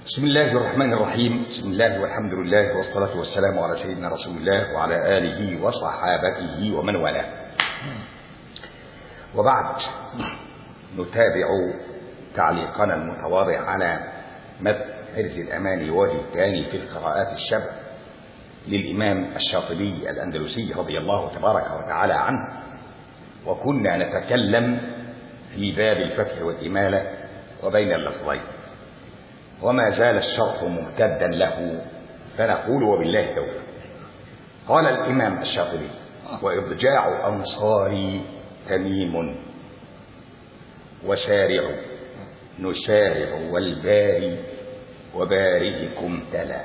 بسم الله الرحمن الرحيم بسم الله والحمد لله والصلاة والسلام على سيدنا رسول الله وعلى آله وصحابته ومن والاه وبعد نتابع تعليقنا المتواضع على مد حرز الأمان وجه الثاني في القراءات الشبع للإمام الشاطبي الأندلسي رضي الله تبارك وتعالى عنه وكنا نتكلم في باب الفتح والإمالة وبين اللفظين وما زال الشرح ممتدا له فنقول وبالله التوفيق قال الإمام الشاطبي وإضجاع أنصاري تميم وسارع نسارع والباري وبارئكم تلا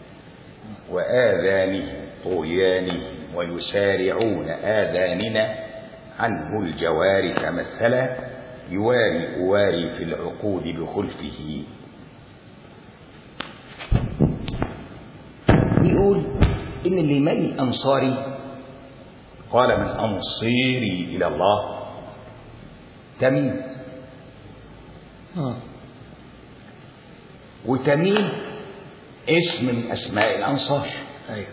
وآذانهم طغيانهم ويسارعون آذاننا عنه الجوار تمثلا يواري أواري في العقود بخلفه بيقول إن اللي يميل أنصاري قال من أنصيري إلى الله تميم آه. وتميم اسم من أسماء الأنصار أيوه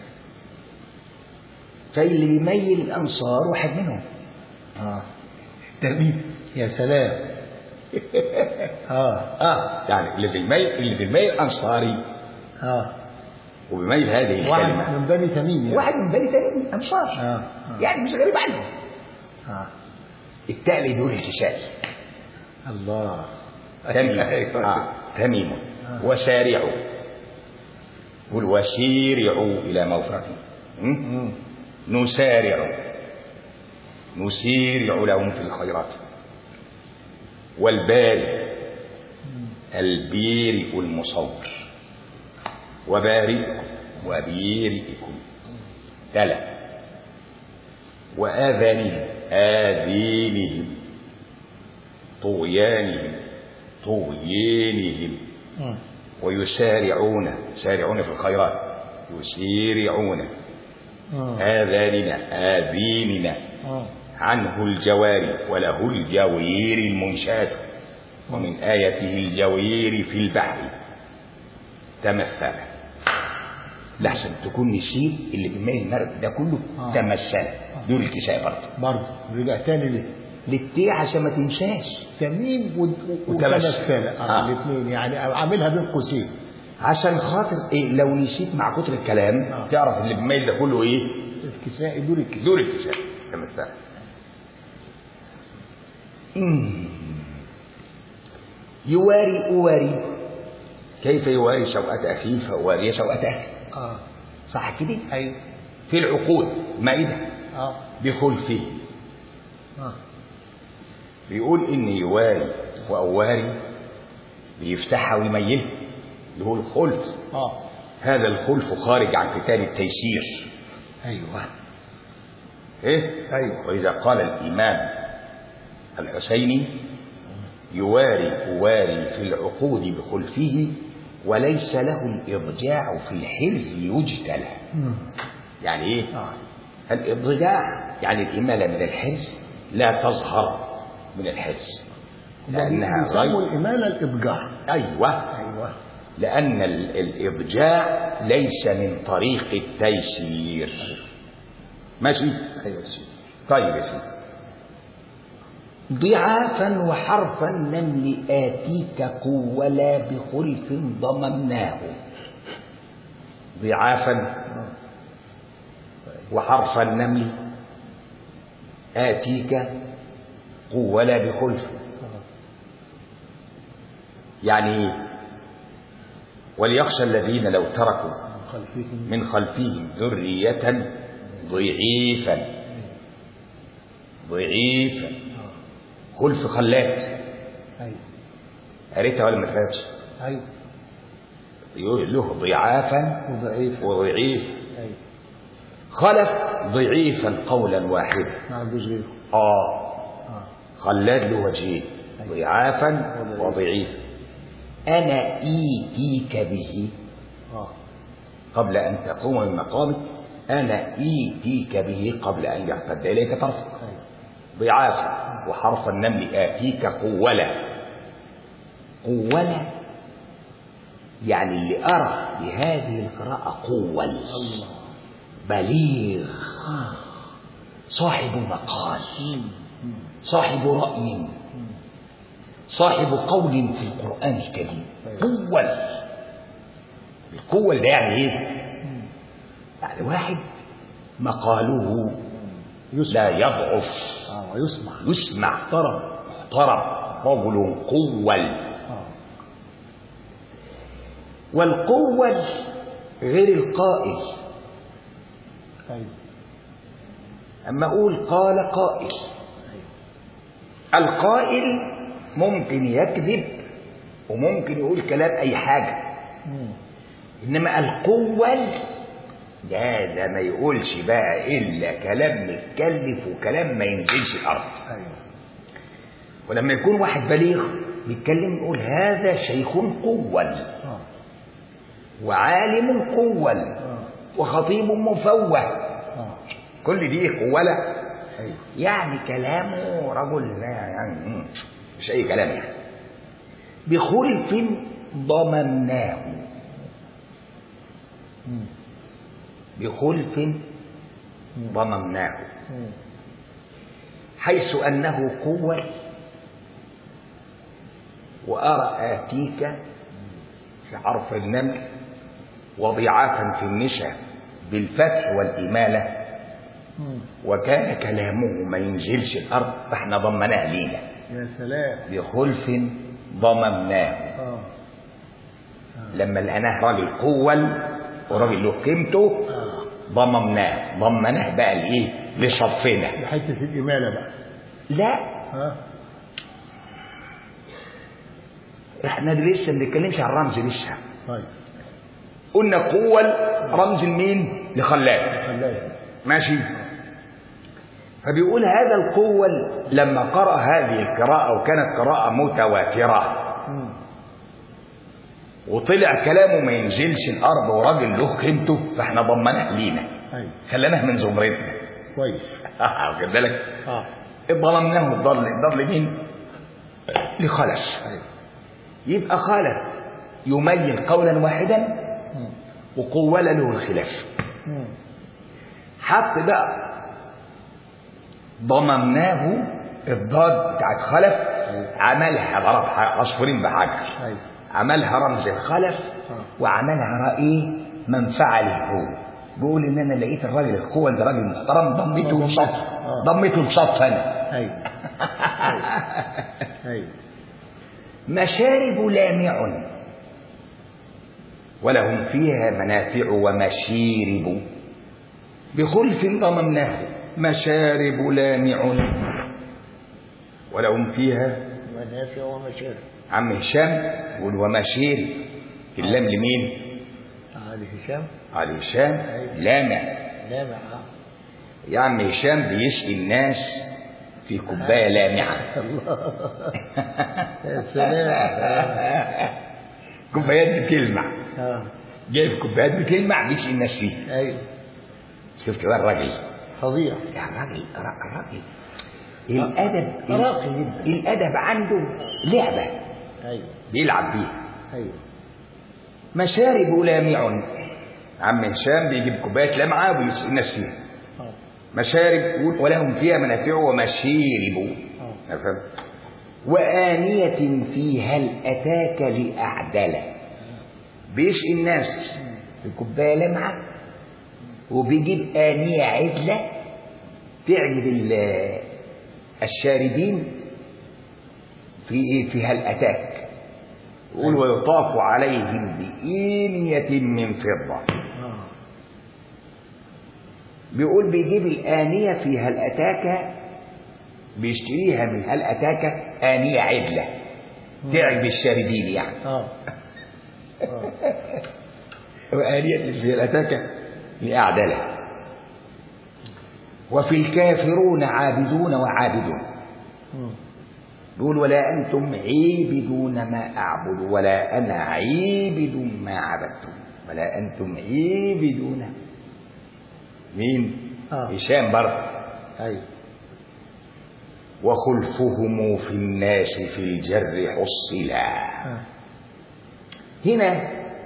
فاللي بيميل الأنصار واحد منهم آه. تميم يا سلام آه اه يعني اللي بيميل اللي بيميل أنصاري آه وبيميل هذه واحد الكلمة من بني تميم يعني. واحد من بني تميم أنصار آه. آه. يعني مش غريب عنه آه. التاء اللي بيقول اهتشال الله تميم أيوه. آه. تميم وسارعوا قل وسيرعوا إلى مغفرة م? مم. نسارع نسيرع لهم في الخيرات والبارئ البيرئ المصور وبارئكم وبيرئكم تلا وآذانهم آذينهم طغيانهم طغيانهم مم. ويسارعون سارعون في الخيرات يسيرعون مم. آذاننا آذيننا آه. عنه الجواري وله الجوير المنشات ومن آيته الجوير في البحر تمثل لحسن تكون نسيت اللي بيميل النرد ده كله آه. تمثل دول الكساء برضه برضه رجع تاني ليه للتي عشان ما تنساش تميم و- و- وتمثل. وتمثل آه. آه. الاثنين يعني عاملها بين قوسين عشان خاطر إيه لو نسيت مع كتر الكلام آه. تعرف اللي بيميل ده كله ايه الكساء دول الكساء دول الكساء تمثل مم. يواري أواري كيف يواري سوءة أخيه فأواري سوءة أخي اه صح كده ايوه في العقود مائدة اه بخلفه اه بيقول إن يواري وأواري بيفتحها ويميلها اللي هو الخلف اه هذا الخلف خارج عن كتاب التيسير ايوه إيه؟ أيوة. وإذا قال الإمام الحسيني يواري أواري في العقود بخلفه وليس له الإضجاع في الحرز يجتلى مم. يعني إيه؟ اه الإضجاع يعني الإمالة من الحرز لا تظهر من الحرز لأنها يسموا غير الإمالة الإضجاع أيوة أيوه لأن ال- الإضجاع ليس من طريق التيسير ماشي أيوه سيدي طيب يا سيدي ضعافا وحرف النمل آتيك قولا بخلف ضممناه ضعافا وحرف النمل آتيك قولا بخلف يعني إيه؟ وليخشى الذين لو تركوا من خلفهم من خلفهم ذرية ضعيفا ضعيفا خلف خلات أيوه قريتها ولا ما قريتش؟ أيوه يقول له ضعافا وضعيف وضعيف أيوه خلف ضعيفا قولا واحدا ما عندوش غيره اه اه خلاد له وجهين أيوة. ضعافا وضعيف. وضعيفا انا ايتيك به اه قبل ان تقوم من مقامك انا ايتيك به قبل ان يرتد اليك طرفك أيوه ضعافا وحرف النمل آتيك قولة قولة يعني اللي أرى بهذه القراءة قوة الله بليغ مم. صاحب مقال مم. مم. صاحب رأي صاحب قول في القرآن الكريم أيوة. قوة القوة ده يعني ايه؟ مم. يعني واحد مقاله يسمع لا يضعف اه ويسمع يسمع محترم محترم رجل قول اه والقول غير القائل ايوه أما أقول قال قائل ايوه القائل ممكن يكذب وممكن يقول كلام أي حاجة مم. إنما القول ده ده ما يقولش بقى إلا كلام متكلف وكلام ما ينزلش الأرض ايوه ولما يكون واحد بليغ يتكلم يقول هذا شيخ قول اه وعالم قول اه وخطيب مفوه اه كل دي قولة ايوه يعني كلامه رجل لا يعني مم، مش أي كلام يعني بخلف ضمناه مم. بخلف مم. ضمناه مم. حيث أنه قوة وأرى آتيك في حرف النمل وضعافا في النساء بالفتح والإمالة مم. وكان كلامه ما ينزلش الأرض فاحنا ضمناه لينا يا سلام بخلف ضممناه اه لما لقيناه راجل قول وراجل له قيمته اه ضممناه ضمناه بقى لايه لصفنا حته الاماله بقى لا ها احنا دي لسه ما بنتكلمش عن الرمز لسه طيب قلنا قول رمز لمين لخلاق خلاها ماشي فبيقول هذا القول لما قرأ هذه القراءة وكانت قراءة متواترة مم. وطلع كلامه ما ينزلش الأرض وراجل له قيمته فاحنا ضمناه لينا ايوه خليناه من زمرتنا كويس واخد بالك اه ضمناه الضل الضل مين لخلف ايوه يبقى خالف يميل قولا واحدا مم. وقول له الخلاف مم. حط بقى ضممناه الضاد بتاعت خلف عملها ضرب ح- عصفورين بحجر ايوه عملها رمز الخلف آه. وعملها رأيه منفعة له هو بيقول ان انا لقيت الراجل القوة ده راجل محترم ضميته لصف آه. ضميته لصف انا ايوه ايوه مشارب لامع ولهم فيها منافع ومشيرب بخلف ضممناه مشارب لامع ولهم فيها منافع ومشارب عم هشام يقول ومشيرب اللام لمين؟ علي هشام على هشام لامع لامع آه. يا عم هشام بيسقي الناس في كوبايه لامعه الله يا سلام كوبايات بتلمع اه جايب كوبايات بتلمع بيسقي الناس فيها ايوه شفت بقى الراجل فظيع يا الراجل الراجل الادب راقي جدا الادب عنده لعبه ايوه بيلعب بيها ايوه مشارب لامع عم هشام بيجيب كوبايه لمعه ويسقي الناس فيها اه مشارب ولهم فيها منافع ومشيرب اه فاهم؟ وآنية في هل أتاك لأعدل بيسقي الناس في كوباية لمعة وبيجيب آنية عدلة تعجب ال- الشاربين في إيه؟ في هل أتاك يقول ويطاف عليهم بإنية من فضة اه بيقول بيجيب الآنية في هل أتاك بيشتريها من هل أتاك آنية عدلة تعجب الشاربين يعني اه اه وآنية في هل أتاك لأعدلة وفي الكافرون عابدون وعابدون مم. بيقول ولا أنتم عيبدون ما أعبد ولا أنا عيبد ما عبدتم ولا أنتم عيبدون مين؟ آه. هشام برضه ايوه وخلفهم في الناس في الجر حصلا آه. هنا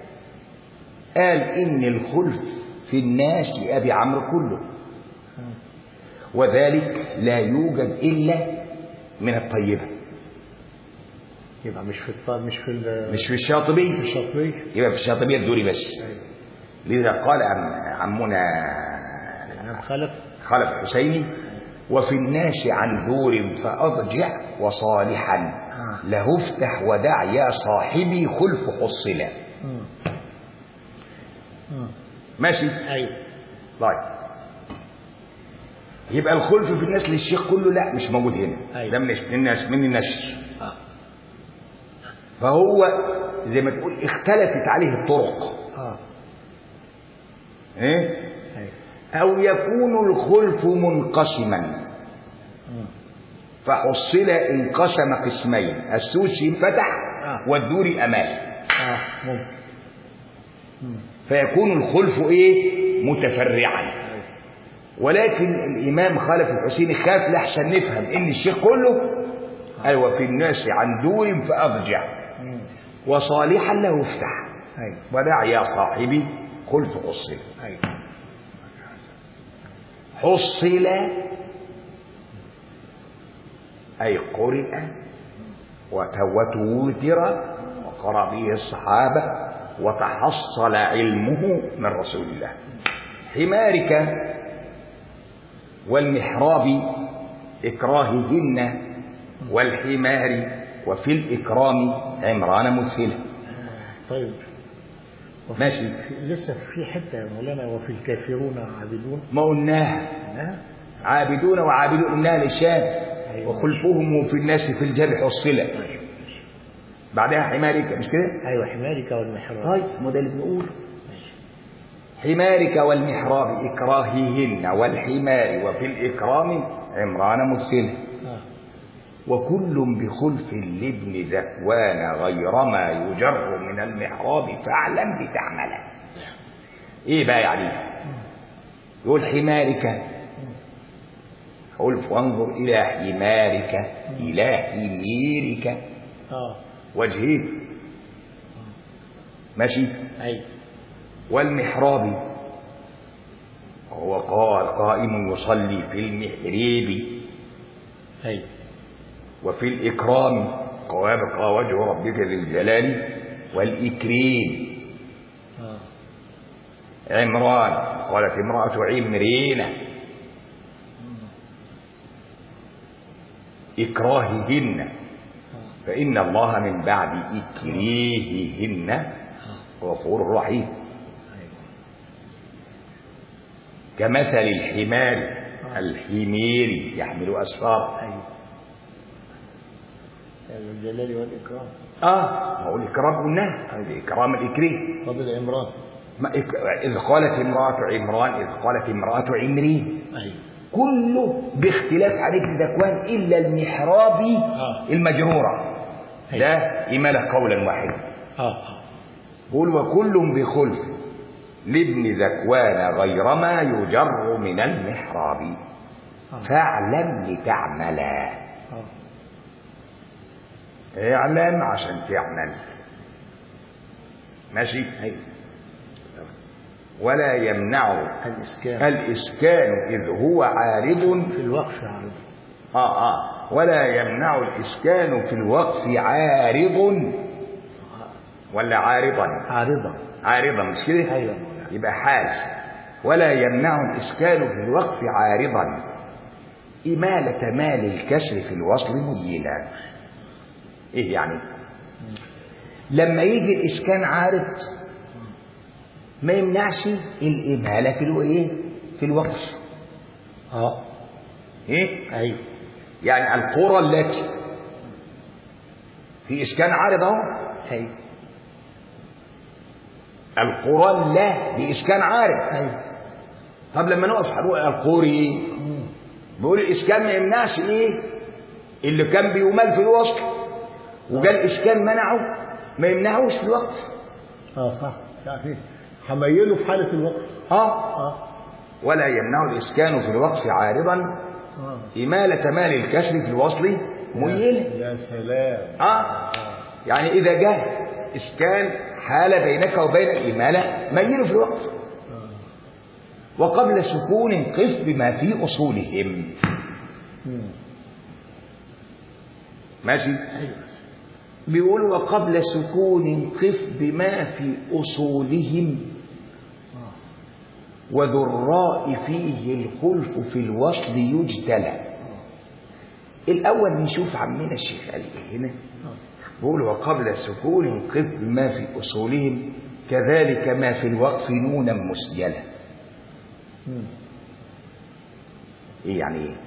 قال إن الخلف في الناس لأبي عمرو كله آه. وذلك لا يوجد إلا من الطيبة يبقى مش في الط- مش في ال- مش في الشاطبية في الشاطبية يبقى في الشاطبية الدوري بس أيوة. لذا قال عم عمنا الإمام خلف خلف الحسيني وفي الناس عن دور فأضجع وصالحا آه. له افتح ودع يا صاحبي خلف حصلا مم. مم. ماشي أيوة طيب يبقى الخلف في الناس للشيخ كله لا مش موجود هنا أيوة. ده من من الناس من الناس آه. فهو زي ما تقول اختلفت عليه الطرق آه. ايه أيوة او يكون الخلف منقسما مم. فحصل انقسم قسمين السوسي انفتح آه. والدوري امال آه ممكن مم. فيكون الخلف ايه متفرعا أيوة ولكن الامام خالف الحسيني خاف لحسن نفهم ان الشيخ كله ايوه في الناس عن دور فاضجع مم. وصالحا له افتح أيوة ودع يا صاحبي خلف حصل أيوة حصل أي قرئ وت- وتوتر وقرأ به الصحابة وتحصل علمه من رسول الله حمارك والمحراب إكراههن والحمار وفي الإكرام عمران مثله طيب وفي- ماشي. في- لسه في حتة يا مولانا وفي الكافرون عابدون ما قلناها ها؟ عابدون وعابدون قلناها للشام أيوة. وخلفهم في الناس في الجرح حصلة طيب. بعدها حمارك مش كده؟ أيوة حمارك والمحراب طيب ما ده اللي بنقوله ماشي. حمارك والمحراب إكراههن والحمار وفي الإكرام عمران مثله آه. وكل بخلف لابن ذكوان غير ما يجر من المحراب فاعلم بتعمله ايه بقى يعني يقول حمارك خلف وانظر الى حمارك الى حميرك آه وجهين ماشي أيوة والمحراب وهو قال قائم يصلي في المحراب أيوة وفي الإكرام ويبقى وجه ربك ذي الجلال والإكريم آه عمران قالت امرأة عمرين إكراههن آه. فإن الله من بعد إكريههن آه. غفور رحيم أيوة كمثل الحمار الحمير يحمل أسفار أيوة يا ذا الجلال والإكرام آه ما هو الإكرام قلناه الإكرام الإكريم فضل عمران ما إك- إذ قالت امرأة عمران إذ قالت امرأة عمرين أيوة كله باختلاف عن ابن ذكوان إلا المحرابي آه. المجرورة أيوة. ده إمالة قولا واحدا آه آه قول وكل بخلف لابن ذكوان غير ما يجر من المحراب آه. فاعلم لتعملا آه اعلم عشان تعمل ماشي أيوة ولا يمنع الإسكان الإسكان إذ هو عارض في الوقف عرض آه آه ولا يمنع الإسكان في الوقف عارض ولا عارضا عارضة عارضا مش كده أيوة يبقى حال ولا يمنع الإسكان في الوقف عارضا إمالة مال الكسر في الوصل ميلا إيه يعني لما يجي الإسكان عارض ما يمنعش الإمالة في الإيه في الوقف آه إيه أيوة يعني القرى التي في إسكان عارض أهو أيوة القرى لا دي إسكان عارض أيوة طب لما نقف هنقول القوري إيه؟ مم. بيقول الإسكان ما يمنعش إيه اللي كان بيمال في الوصل وجاء الإسكان منعه ما يمنعوش في الوقف آه صح يعني هميله في حالة الوقف ها آه ولا يمنع الإسكان في الوقف عارضا آه إمالة مال الكسر في الوصل ميلة يا سلام ها يعني إذا جاء إسكان حال بينك وبين الإمالة ميل في الوقف وقبل سكون قف بما في أصولهم مم. ماشي ايوه بيقول وقبل سكون قف بما في أصولهم اه وذو الراء فيه الخلف في الوصل يجتلى الأول نشوف عمنا الشيخ قال إيه هنا بيقول وقبل سكون قف بما في أصولهم كذلك ما في الوقف نونا مسجلة مم. إيه يعني إيه؟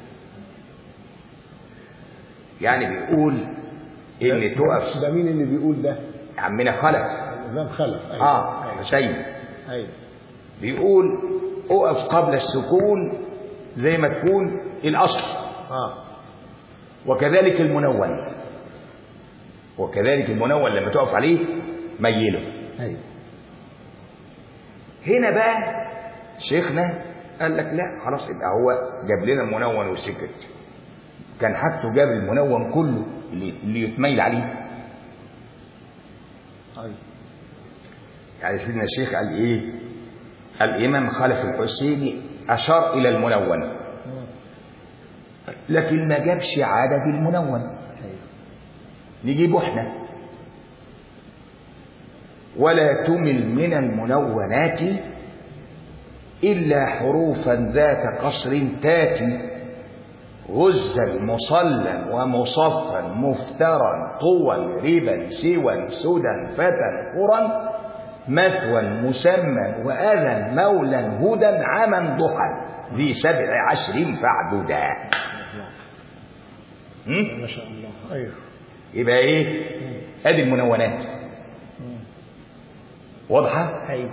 يعني بيقول إن ده- تقف ده مين اللي بيقول ده؟ عمنا خلف الإمام خلف أيوة. آه أيوة. حسين أيوة. بيقول اقف قبل السكون زي ما تكون الأصل اه وكذلك المنون وكذلك المنون لما تقف عليه ميله ايوه هنا بقى شيخنا قال لك لا خلاص يبقى هو جاب لنا المنون وسكت كان حاجته جاب المنون كله اللي, اللي يتميل عليه ايوه يعني سيدنا الشيخ قال ايه الامام خلف الحسيني اشار الى المنون مم. لكن ما جابش عدد المنون ايوه نجيبه احنا ولا تمل من المنونات إلا حروفا ذات قصر تاتي غزا مصلا ومصفا مفترا طوا ربا سوى سدى فتى قرا مثوى مسمى وأذى مولا هدى عما ضحى ذي سبع عشر فاعددا هم؟ ما شاء الله ايوه يبقى ايه ادي المنونات مم. واضحه ايوه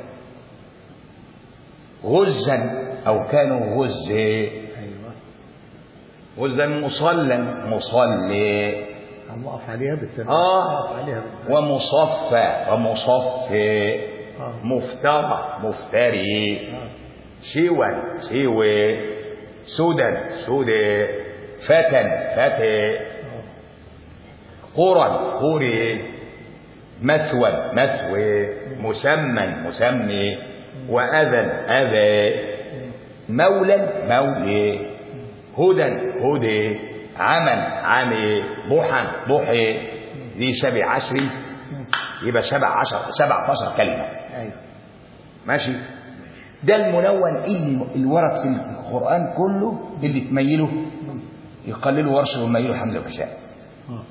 غزا او كانوا غز ايوه غزا مصلا مصلي عم اقف عليها بالتنوين آه. اقف عليها بالتنوين ومصفى ومصفي آه. مفترى مفتري آه. سوى سوى سدى سدى فتى فتى آه. قرى قري مثوى مثوى مسمى مسمي وأذى أذى مولا مولي هدى هدى عمل عمي ضحى ضحي ذي سبع عشر يبقى سبع عشر سبع عشر كلمة ايوه ماشي ده المنون اللي اللي ورد في القرآن كله اللي تميله يقلله ورشه ويميله حمل وكساء آه.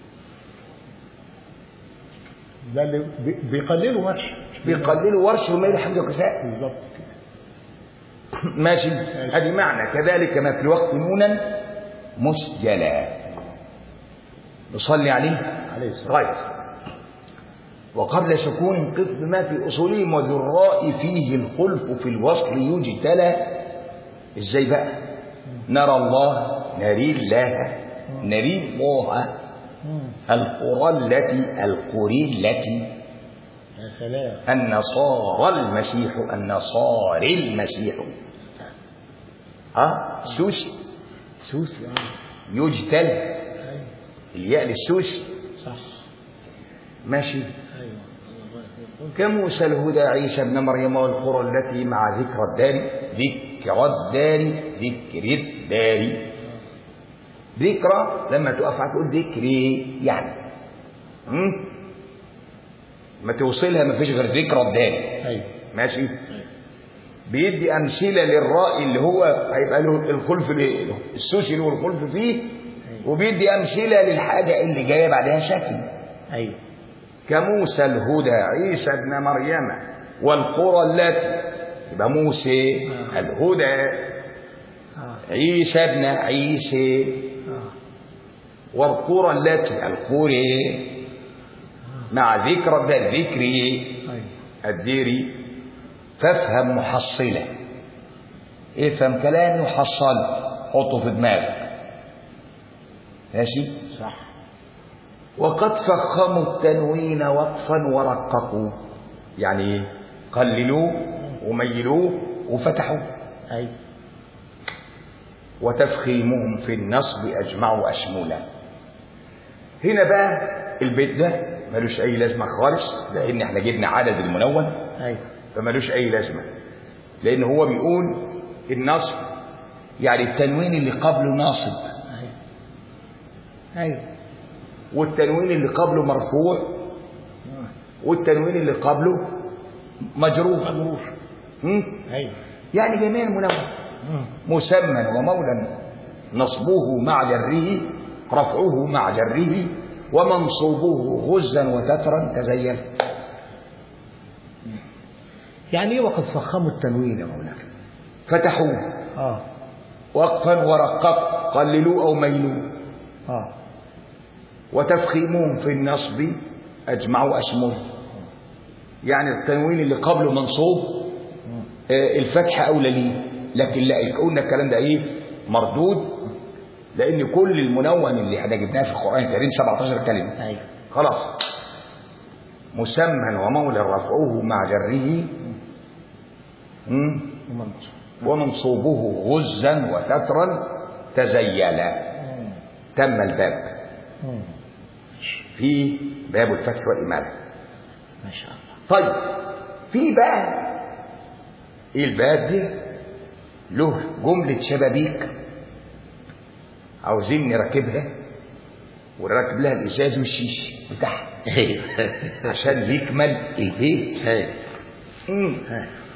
ده اللي بي- بيقللوا ماشي بيقللوا ورشه ويميله حمل وكساء بالظبط كده ماشي ادي معنى كذلك ما في الوقت نونا مسجلا نصلي عليه عليه الصلاه طيب وقبل سكون قف بما في اصولهم وذراء فيه الخلف في الوصل يجتلى ازاي بقى نرى الله نري الله نري الله مم. القرى التي القري التي يا سلام النصارى المسيح النصاري المسيح ها سوس سوس يعني يجتل ايوه الياء للسوس صح ماشي ايوه الله يكون كموسى الهدى عيسى ابن مريم والقرى التي مع ذكر الدار ذكر الدار ذكر الدار ذكرى لما تقف هتقول ذكري يعني هم؟ ما توصلها ما فيش غير ذكرى الدار ايوه ماشي ايوه بيدي أمثلة للراء اللي هو هيبقى له الخلف السوسي له الخلف فيه وبيدي أمثلة للحاجة اللي جاية بعدها شكل ايوه كموسى الهدى عيسى ابن مريم والقرى التي يبقى موسى آه. الهدى اه عيسى ابن عيسى اه والقرى التي القرى مع ذكر ده الذكري ايوه الديري فافهم محصلة افهم كلامي وحصله حطه في دماغك ماشي صح وقد فخموا التنوين وقفا ورققوا يعني إيه؟ قللوه وميلوه وفتحوه ايوه وتفخيمهم في النصب أجمعوا أشمولا هنا بقى البيت ده ملوش اي لازمه خالص لان احنا جبنا عدد المنون ايوه فملوش اي لازمه لان هو بيقول النصب يعني التنوين اللي قبله ناصب ايوه ايوه والتنوين اللي قبله مرفوع والتنوين اللي قبله مجرور مجروح م? ايوه يعني جميع المنون مم. مسمى ومولى نصبه مع جره رفعه مع جره ومنصوبه غزا وتترا تزين يعني ايه وقد فخموا التنوين يا مولانا فتحوه اه وقفا ورقق قللوا او ميلوا اه وتفخيمهم في النصب اجمعوا اشمل يعني التنوين اللي قبله منصوب آه، الفتح اولى ليه لكن لا قلنا الكلام ده ايه مردود لان كل المنون اللي احنا جبناه في القران الكريم 17 كلمه ايوه خلاص مسمى ومولى رفعه مع جره مم. ومنصوب ومنصوبه غزا وتترا تزيلا مم. تم الباب مم. في باب الفتح والإمالة ما شاء الله طيب في بقى ايه الباب ده له جملة شبابيك عاوزين نركبها ونركب لها الإزاز والشيش بتاعها ايوه عشان يكمل البيت ايوه مم. ايوه